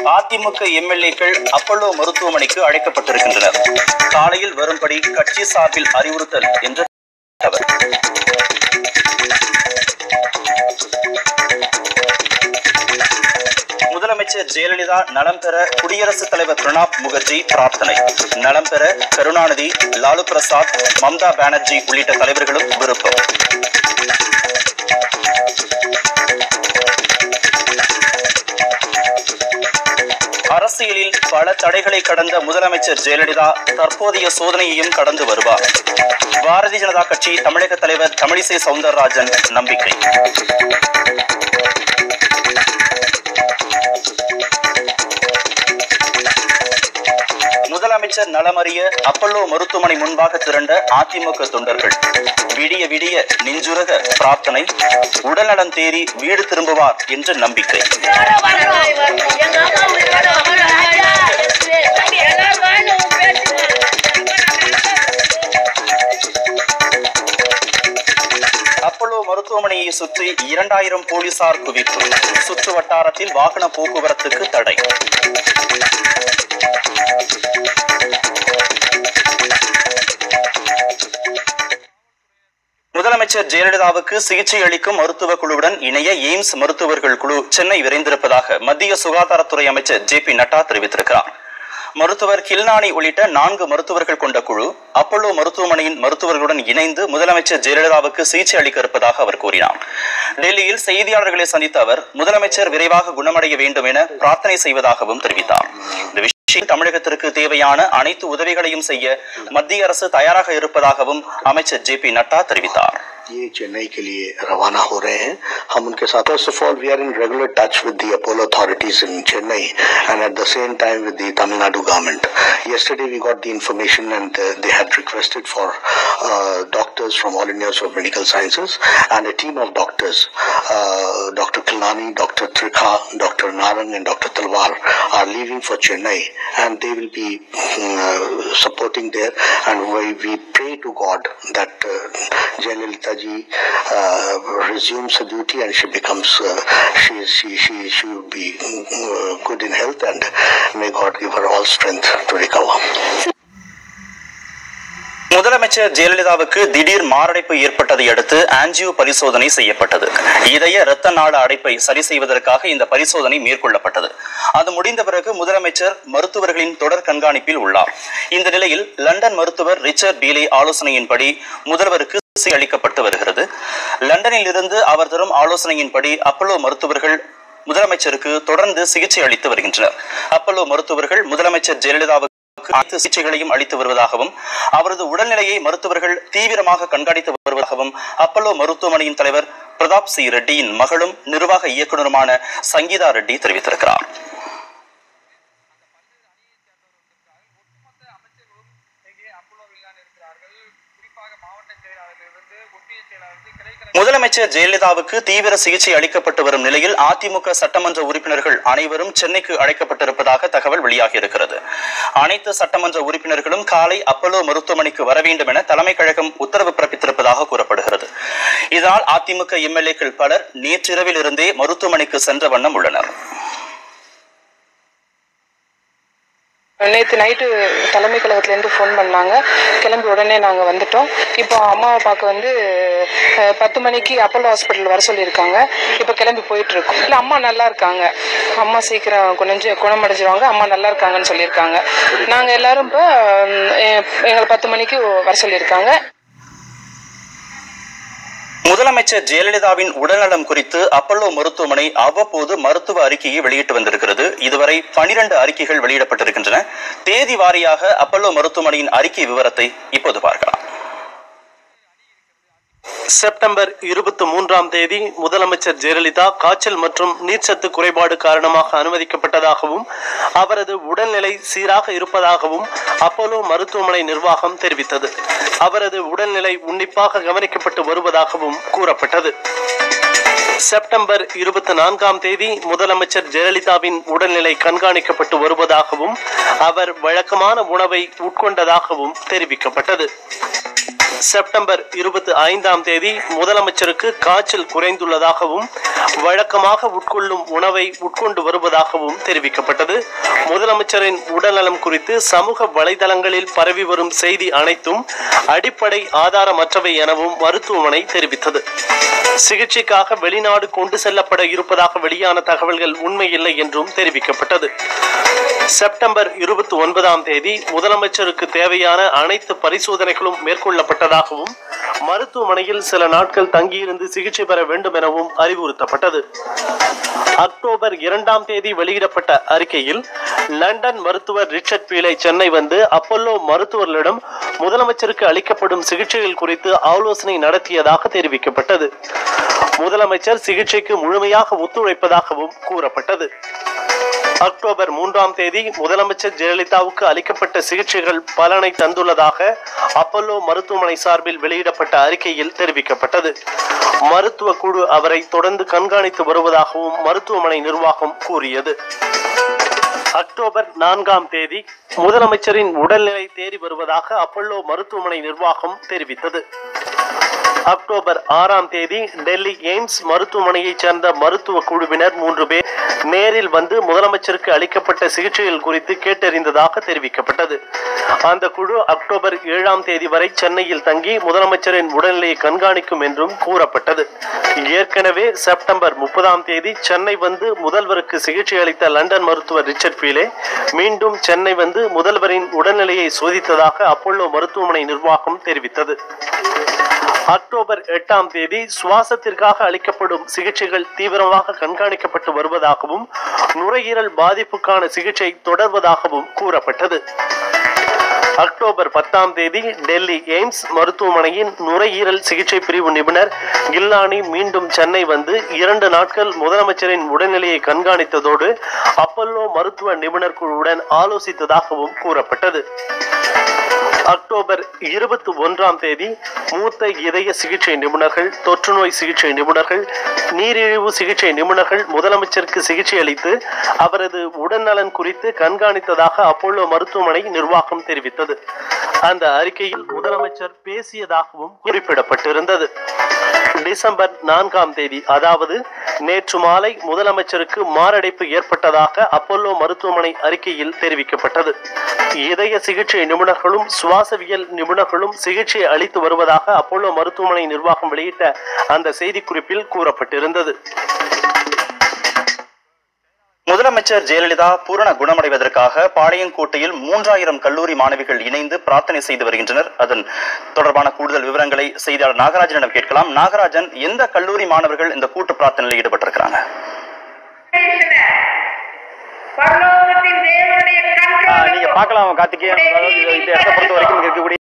அதிமுக எம்எல்ஏக்கள் அப்பல்லோ மருத்துவமனைக்கு அழைக்கப்பட்டிருக்கின்றனர் காலையில் வரும்படி கட்சி சார்பில் அறிவுறுத்தல் என்று அவர் முதலமைச்சர் ஜெயலலிதா நலம் பெற குடியரசுத் தலைவர் பிரணாப் முகர்ஜி பிரார்த்தனை நலம் பெற கருணாநிதி லாலு பிரசாத் மம்தா பானர்ஜி உள்ளிட்ட தலைவர்களும் விருப்பம் அரசியலில் பல தடைகளை கடந்த முதலமைச்சர் ஜெயலலிதா தற்போதைய சோதனையையும் கடந்து வருவார் பாரதிய ஜனதா கட்சி தமிழக தலைவர் தமிழிசை சவுந்தரராஜன் நம்பிக்கை முதலமைச்சர் நலமறிய அப்பல்லோ மருத்துவமனை முன்பாக திரண்ட அதிமுக தொண்டர்கள் விடிய விடிய நெஞ்சுரக பிரார்த்தனை உடல்நலம் தேறி வீடு திரும்புவார் என்ற நம்பிக்கை எங்க அம்மா உயிரோட வாழ. எல்லாரும் வாழ, உன் பேச்சு அப்பல்லோ மருத்துவமனையை சுற்றி இரண்டாயிரம் போலீசார் குவிப்பு சுற்று வட்டாரத்தில் வாகன போக்குவரத்துக்கு தடை முதலமைச்சர் ஜெயலலிதாவுக்கு சிகிச்சை அளிக்கும் மருத்துவ குழுவுடன் இணைய எய்ம்ஸ் மருத்துவர்கள் குழு சென்னை விரைந்திருப்பதாக மத்திய சுகாதாரத்துறை அமைச்சர் ஜே பி நட்டா தெரிவித்திருக்கிறார் மருத்துவர் கில்நாணி உள்ளிட்ட நான்கு மருத்துவர்கள் கொண்ட குழு அப்பல்லோ மருத்துவமனையின் மருத்துவர்களுடன் இணைந்து முதலமைச்சர் ஜெயலலிதாவுக்கு சிகிச்சை அளிக்க இருப்பதாக அவர் கூறினார் டெல்லியில் செய்தியாளர்களை சந்தித்த அவர் முதலமைச்சர் விரைவாக குணமடைய வேண்டும் என பிரார்த்தனை செய்வதாகவும் தெரிவித்தார் இந்த விஷயம் தமிழகத்திற்கு தேவையான அனைத்து உதவிகளையும் செய்ய மத்திய அரசு தயாராக இருப்பதாகவும் அமைச்சர் ஜே பி நட்டா தெரிவித்தார் ये चेन्नई के लिए रवाना हो रहे हैं हम उनके साथ first of all we are in regular touch with the Apollo authorities in Chennai and at the same time with the Tamil Nadu yesterday we got the information and uh, they had requested for uh, doctors from all India Institute of Medical Sciences and a team of doctors uh, Dr. Kilnani, Dr. Trikha, Dr. Narang and Dr. Talwar are leaving for Chennai and they will be mm, uh, supporting there and we, we pray to God that uh, Jayalalitha ji uh, resumes her duty and she becomes uh, she, she she she will be uh, good in health and may God give her all strength to recover. முதலமைச்சர் ஜெயலலிதாவுக்கு திடீர் மாரடைப்பு ஏற்பட்டதை அடுத்து angio பரிசோதனை செய்யப்பட்டது இதய இரத்த நாள அடைப்பை சரி செய்வதற்காக இந்த பரிசோதனை மேற்கொள்ளப்பட்டது அது முடிந்த பிறகு முதலமைச்சர் மருத்துவர்களின் தொடர் கண்காணிப்பில் உள்ளார் இந்த நிலையில் லண்டன் மருத்துவர் ரிச்சர்ட் பீலே ஆலோசனையின்படி முதல்வருக்கு சிகிச்சை அளிக்கப்பட்டு வருகிறது லண்டனில் இருந்து அவர் தரும் ஆலோசனையின்படி அப்பல்லோ மருத்துவர்கள் முதலமைச்சருக்கு தொடர்ந்து சிகிச்சை அளித்து வருகின்றனர் அப்பல்லோ மருத்துவர்கள் முதலமைச்சர் ஜெயலலிதாவுக்கு அனைத்து சிகிச்சைகளையும் அளித்து வருவதாகவும் அவரது உடல்நிலையை மருத்துவர்கள் தீவிரமாக கண்காணித்து வருவதாகவும் அப்பல்லோ மருத்துவமனையின் தலைவர் பிரதாப் சி ரெட்டியின் மகளும் நிர்வாக இயக்குநருமான சங்கீதா ரெட்டி தெரிவித்திருக்கிறார் முதலமைச்சர் ஜெயலலிதாவுக்கு தீவிர சிகிச்சை அளிக்கப்பட்டு வரும் நிலையில் அதிமுக சட்டமன்ற உறுப்பினர்கள் அனைவரும் சென்னைக்கு அழைக்கப்பட்டிருப்பதாக தகவல் வெளியாகியிருக்கிறது அனைத்து சட்டமன்ற உறுப்பினர்களும் காலை அப்பல்லோ மருத்துவமனைக்கு வர வேண்டும் என தலைமை கழகம் உத்தரவு பிறப்பித்திருப்பதாக கூறப்படுகிறது இதனால் அதிமுக எம்எல்ஏக்கள் பலர் நேற்றிரவில் இருந்தே மருத்துவமனைக்கு சென்ற வண்ணம் உள்ளனர் நேற்று நைட்டு தலைமை கழகத்துலேருந்து ஃபோன் பண்ணாங்க கிளம்பி உடனே நாங்கள் வந்துட்டோம் இப்போ அம்மாவை பார்க்க வந்து அஹ், பத்து மணிக்கு அப்பல்லோ ஹாஸ்பிட்டல் வர சொல்லியிருக்காங்க இப்போ கிளம்பி போயிட்டு இருக்கோம் இல்லை அம்மா நல்லா இருக்காங்க அம்மா சீக்கிரம் குணஞ்சு குணமடைஞ்சிருவாங்க அம்மா நல்லா இருக்காங்கன்னு சொல்லியிருக்காங்க நாங்கள் எல்லாரும் இப்போ எங்களை பத்து மணிக்கு வர சொல்லியிருக்காங்க முதலமைச்சர் ஜெயலலிதாவின் உடல்நலம் குறித்து அப்பல்லோ மருத்துவமனை அவ்வப்போது மருத்துவ அறிக்கையை வெளியிட்டு வந்திருக்கிறது இதுவரை பனிரெண்டு அறிக்கைகள் வெளியிடப்பட்டிருக்கின்றன தேதி வாரியாக அப்பல்லோ மருத்துவமனையின் அறிக்கை விவரத்தை இப்போது பார்க்கலாம் செப்டம்பர் இருபத்தி மூன்றாம் தேதி முதலமைச்சர் ஜெயலலிதா காய்ச்சல் மற்றும் நீர்ச்சத்து குறைபாடு காரணமாக அனுமதிக்கப்பட்டதாகவும் அவரது உடல்நிலை சீராக இருப்பதாகவும் அப்போலோ மருத்துவமனை நிர்வாகம் தெரிவித்தது அவரது உடல்நிலை உன்னிப்பாக கவனிக்கப்பட்டு வருவதாகவும் கூறப்பட்டது செப்டம்பர் இருபத்தி நான்காம் தேதி முதலமைச்சர் ஜெயலலிதாவின் உடல்நிலை கண்காணிக்கப்பட்டு வருவதாகவும் அவர் வழக்கமான உணவை உட்கொண்டதாகவும் தெரிவிக்கப்பட்டது செப்டம்பர் இருபத்தி ஐந்தாம் ஒன்பதாம் தேதி முதலமைச்சருக்கு காய்ச்சல் குறைந்துள்ளதாகவும் வழக்கமாக உட்கொள்ளும் உணவை உட்கொண்டு வருவதாகவும் தெரிவிக்கப்பட்டது முதலமைச்சரின் உடல்நலம் குறித்து சமூக வலைதளங்களில் பரவி வரும் செய்தி அனைத்தும் அடிப்படை ஆதாரமற்றவை எனவும் மருத்துவமனை தெரிவித்தது சிகிச்சைக்காக வெளிநாடு கொண்டு செல்லப்பட இருப்பதாக வெளியான தகவல்கள் உண்மையில்லை என்றும் தெரிவிக்கப்பட்டது செப்டம்பர் இருபத்தி ஒன்பதாம் தேதி முதலமைச்சருக்கு தேவையான அனைத்து பரிசோதனைகளும் மேற்கொள்ளப்பட்டதாகவும் மருத்துவமனையில் சில நாட்கள் தங்கியிருந்து சிகிச்சை பெற வேண்டும் எனவும் அறிவுறுத்தப்பட்டது அக்டோபர் இரண்டாம் தேதி வெளியிடப்பட்ட அறிக்கையில் லண்டன் மருத்துவர் ரிச்சர்ட் பீலை சென்னை வந்து அப்பல்லோ மருத்துவர்களிடம் முதலமைச்சருக்கு அளிக்கப்படும் சிகிச்சைகள் குறித்து ஆலோசனை நடத்தியதாக தெரிவிக்கப்பட்டது முதலமைச்சர் சிகிச்சைக்கு முழுமையாக ஒத்துழைப்பதாகவும் கூறப்பட்டது அக்டோபர் மூன்றாம் தேதி முதலமைச்சர் ஜெயலலிதாவுக்கு அளிக்கப்பட்ட சிகிச்சைகள் பலனை தந்துள்ளதாக அப்பல்லோ மருத்துவமனை சார்பில் வெளியிடப்பட்ட அறிக்கையில் தெரிவிக்கப்பட்டது மருத்துவ குழு அவரை தொடர்ந்து கண்காணித்து வருவதாகவும் மருத்துவமனை நிர்வாகம் கூறியது அக்டோபர் நான்காம் தேதி முதலமைச்சரின் உடல்நிலை தேறி வருவதாக அப்பல்லோ மருத்துவமனை நிர்வாகம் தெரிவித்தது அக்டோபர் ஆறாம் தேதி டெல்லி எய்ம்ஸ் மருத்துவமனையைச் சேர்ந்த மருத்துவ குழுவினர் மூன்று பேர் நேரில் வந்து முதலமைச்சருக்கு அளிக்கப்பட்ட சிகிச்சைகள் குறித்து கேட்டறிந்ததாக தெரிவிக்கப்பட்டது அந்த குழு அக்டோபர் ஏழாம் தேதி வரை சென்னையில் தங்கி முதலமைச்சரின் உடல்நிலையை கண்காணிக்கும் என்றும் கூறப்பட்டது ஏற்கனவே செப்டம்பர் முப்பதாம் தேதி சென்னை வந்து முதல்வருக்கு சிகிச்சை அளித்த லண்டன் மருத்துவர் ரிச்சர்ட் பீலே மீண்டும் சென்னை வந்து முதல்வரின் உடல்நிலையை சோதித்ததாக அப்பல்லோ மருத்துவமனை நிர்வாகம் தெரிவித்தது அக்டோபர் எட்டாம் தேதி சுவாசத்திற்காக அளிக்கப்படும் சிகிச்சைகள் தீவிரமாக கண்காணிக்கப்பட்டு வருவதாகவும் நுரையீரல் பாதிப்புக்கான சிகிச்சை தொடர்வதாகவும் கூறப்பட்டது அக்டோபர் பத்தாம் தேதி டெல்லி எய்ம்ஸ் மருத்துவமனையின் நுரையீரல் சிகிச்சை பிரிவு நிபுணர் கில்லானி மீண்டும் சென்னை வந்து இரண்டு நாட்கள் முதலமைச்சரின் உடல்நிலையை கண்காணித்ததோடு அப்பல்லோ மருத்துவ நிபுணர் குழுவுடன் ஆலோசித்ததாகவும் கூறப்பட்டது அக்டோபர் இருபத்தி ஒன்றாம் தேதி மூத்த இதய சிகிச்சை நிபுணர்கள் தொற்றுநோய் சிகிச்சை நிபுணர்கள் நீரிழிவு சிகிச்சை நிபுணர்கள் முதலமைச்சருக்கு சிகிச்சை அளித்து அவரது உடல்நலன் குறித்து கண்காணித்ததாக அப்போலோ மருத்துவமனை நிர்வாகம் தெரிவித்தது அந்த அறிக்கையில் முதலமைச்சர் பேசியதாகவும் குறிப்பிடப்பட்டிருந்தது டிசம்பர் நான்காம் தேதி அதாவது நேற்று மாலை முதலமைச்சருக்கு மாரடைப்பு ஏற்பட்டதாக அப்பல்லோ மருத்துவமனை அறிக்கையில் தெரிவிக்கப்பட்டது இதய சிகிச்சை நிபுணர்களும் சுவாசவியல் நிபுணர்களும் சிகிச்சை அளித்து வருவதாக அப்பல்லோ மருத்துவமனை நிர்வாகம் வெளியிட்ட அந்த செய்திக்குறிப்பில் கூறப்பட்டிருந்தது முதலமைச்சர் ஜெயலலிதா பூரண குணமடைவதற்காக பாளையங்கோட்டையில் மூன்றாயிரம் கல்லூரி மாணவிகள் இணைந்து பிரார்த்தனை செய்து வருகின்றனர் அதன் தொடர்பான கூடுதல் விவரங்களை செய்தியாளர் நாகராஜனிடம் கேட்கலாம் நாகராஜன் எந்த கல்லூரி மாணவர்கள் இந்த கூட்டு பிரார்த்தனையில் ஈடுபட்டிருக்கிறாங்க பரலோகத்தின் தேவனுடைய ஆ, கண்ட்ரோல் நீங்க பார்க்கலாம் கார்த்திகேயன் அதாவது இந்த இடத்தை பொறுத்த வரைக்கும் இங்க இருக்கக்கூடிய